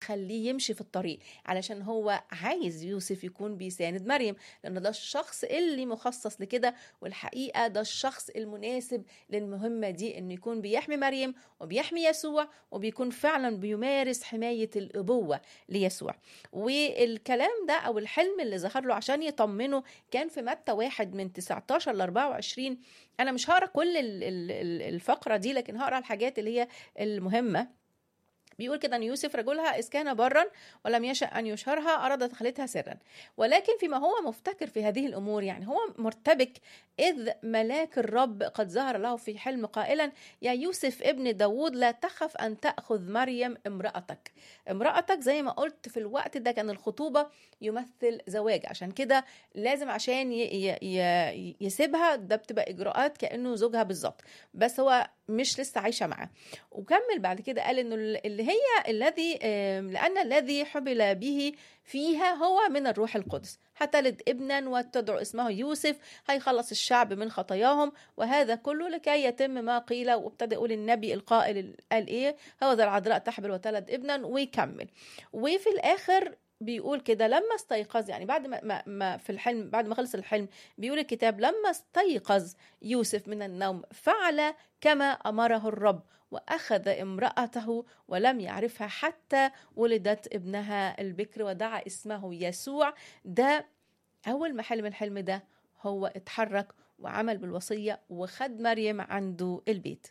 بتخليه يمشي في الطريق علشان هو عايز يوسف يكون بيساند مريم لان ده الشخص اللي مخصص لكده والحقيقه ده الشخص المناسب للمهمه دي انه يكون بيحمي مريم وبيحمي يسوع وبيكون فعلا بيمارس حمايه الابوه ليسوع والكلام ده او الحلم اللي ظهر له عشان يطمنه كان في متى واحد من 19 ل 24 انا مش هقرا كل الفقره دي لكن هقرا الحاجات اللي هي المهمه بيقول كده ان يوسف رجلها اذ كان برا ولم يشا ان يشهرها اراد دخلتها سرا ولكن فيما هو مفتكر في هذه الامور يعني هو مرتبك اذ ملاك الرب قد ظهر له في حلم قائلا يا يوسف ابن داوود لا تخف ان تاخذ مريم امراتك امراتك زي ما قلت في الوقت ده كان الخطوبه يمثل زواج عشان كده لازم عشان يسيبها ده بتبقى اجراءات كانه زوجها بالظبط بس هو مش لسه عايشه معاه وكمل بعد كده قال انه اللي هي الذي لان الذي حبل به فيها هو من الروح القدس هتلد ابنا وتدعو اسمه يوسف هيخلص الشعب من خطاياهم وهذا كله لكي يتم ما قيل وابتدى يقول النبي القائل قال ايه هو ذا العذراء تحبل وتلد ابنا ويكمل وفي الاخر بيقول كده لما استيقظ يعني بعد ما, ما, ما في الحلم بعد ما خلص الحلم بيقول الكتاب لما استيقظ يوسف من النوم فعل كما امره الرب واخذ امراته ولم يعرفها حتى ولدت ابنها البكر ودعا اسمه يسوع ده اول ما حلم الحلم ده هو اتحرك وعمل بالوصيه وخد مريم عنده البيت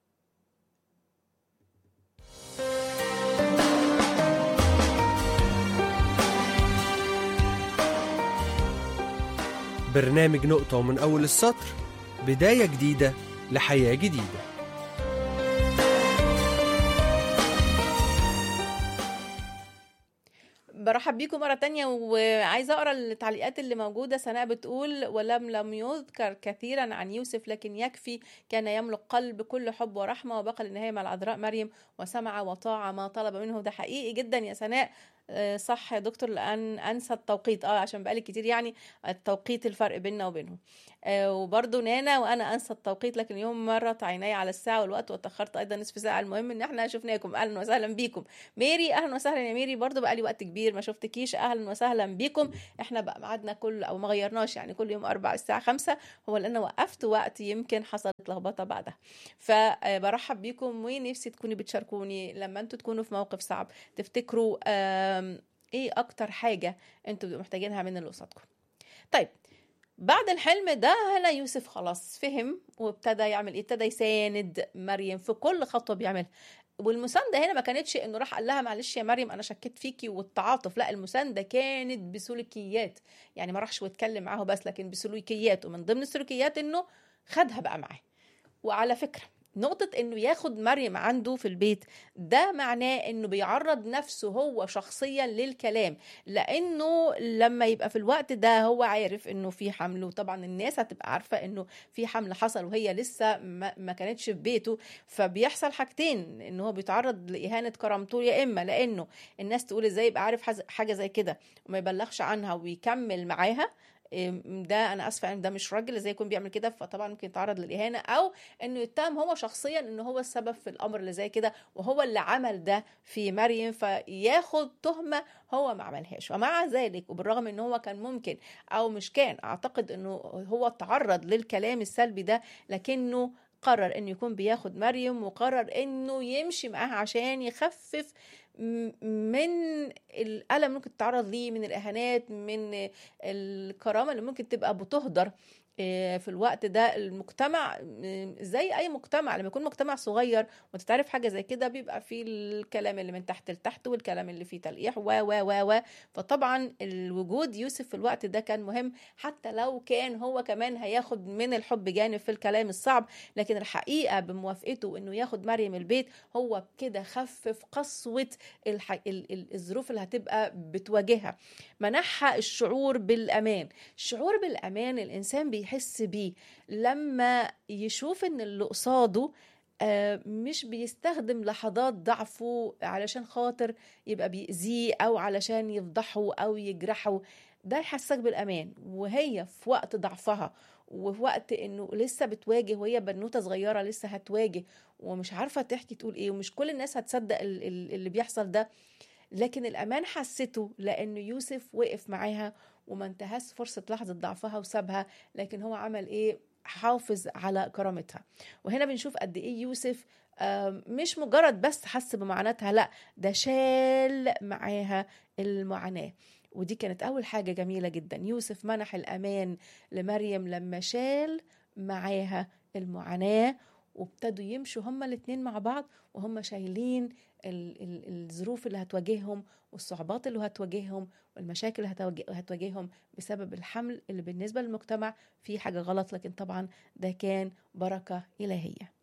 برنامج نقطة ومن أول السطر بداية جديدة لحياة جديدة برحب بيكم مرة تانية وعايزة أقرأ التعليقات اللي موجودة سناء بتقول ولم لم يذكر كثيرا عن يوسف لكن يكفي كان يملك قلب كل حب ورحمة وبقى للنهاية مع العذراء مريم وسمع وطاع ما طلب منه ده حقيقي جدا يا سناء صح يا دكتور لان انسى التوقيت اه عشان بقالي كتير يعني التوقيت الفرق بيننا وبينهم آه وبرده نانا وانا انسى التوقيت لكن يوم مرت عيني على الساعه والوقت واتاخرت ايضا نصف ساعه المهم ان احنا شفناكم اهلا وسهلا بيكم ميري اهلا وسهلا يا ميري برده بقالي وقت كبير ما شفتكيش اهلا وسهلا بيكم احنا بقى ميعادنا كل او ما غيرناش يعني كل يوم اربع الساعه خمسة هو لان وقفت وقت يمكن حصلت لخبطه بعدها فبرحب بيكم ونفسي تكوني بتشاركوني لما انتوا تكونوا في موقف صعب تفتكروا ايه اكتر حاجه انتوا محتاجينها من اللي قصادكم طيب بعد الحلم ده هنا يوسف خلاص فهم وابتدى يعمل ايه ابتدى يساند مريم في كل خطوه بيعملها والمسانده هنا ما كانتش انه راح قال لها معلش يا مريم انا شكيت فيكي والتعاطف لا المسانده كانت بسلوكيات يعني ما راحش واتكلم معاه بس لكن بسلوكيات ومن ضمن السلوكيات انه خدها بقى معاه وعلى فكره نقطة انه ياخد مريم عنده في البيت ده معناه انه بيعرض نفسه هو شخصيا للكلام لانه لما يبقى في الوقت ده هو عارف انه في حمل وطبعا الناس هتبقى عارفة انه في حمل حصل وهي لسه ما, ما كانتش في بيته فبيحصل حاجتين ان هو بيتعرض لاهانة كرامته يا اما لانه الناس تقول ازاي يبقى عارف حاجة زي كده وما يبلغش عنها ويكمل معاها ده انا اسفه ان ده مش راجل ازاي يكون بيعمل كده فطبعا ممكن يتعرض للاهانه او انه يتهم هو شخصيا ان هو السبب في الامر اللي زي كده وهو اللي عمل ده في مريم فياخد تهمه هو ما عملهاش ومع ذلك وبالرغم ان هو كان ممكن او مش كان اعتقد انه هو تعرض للكلام السلبي ده لكنه قرر انه يكون بياخد مريم وقرر انه يمشي معاها عشان يخفف من الألم اللي ممكن تتعرض ليه من الإهانات من الكرامة اللي ممكن تبقى بتهدر في الوقت ده المجتمع زي اي مجتمع لما يكون مجتمع صغير وانت تعرف حاجه زي كده بيبقى فيه الكلام اللي من تحت لتحت والكلام اللي فيه تلقيح و و و و فطبعا الوجود يوسف في الوقت ده كان مهم حتى لو كان هو كمان هياخد من الحب جانب في الكلام الصعب لكن الحقيقه بموافقته انه ياخد مريم البيت هو كده خفف قسوه الح... الظروف اللي هتبقى بتواجهها منحها الشعور بالامان الشعور بالامان الانسان بي بيحس بيه لما يشوف ان اللي قصاده مش بيستخدم لحظات ضعفه علشان خاطر يبقى بيأذيه او علشان يفضحه او يجرحه ده يحسسك بالامان وهي في وقت ضعفها وفي وقت انه لسه بتواجه وهي بنوته صغيره لسه هتواجه ومش عارفه تحكي تقول ايه ومش كل الناس هتصدق اللي بيحصل ده لكن الأمان حسته لأن يوسف وقف معاها وما انتهز فرصة لحظة ضعفها وسابها لكن هو عمل إيه حافظ على كرامتها وهنا بنشوف قد إيه يوسف آم، مش مجرد بس حس بمعاناتها لا ده شال معاها المعاناة ودي كانت أول حاجة جميلة جدا يوسف منح الأمان لمريم لما شال معاها المعاناة وابتدوا يمشوا هما الاتنين مع بعض وهم شايلين ال- ال- الظروف اللي هتواجههم والصعوبات اللي هتواجههم والمشاكل اللي هتواجه- هتواجههم بسبب الحمل اللي بالنسبة للمجتمع فيه حاجة غلط لكن طبعا ده كان بركة إلهية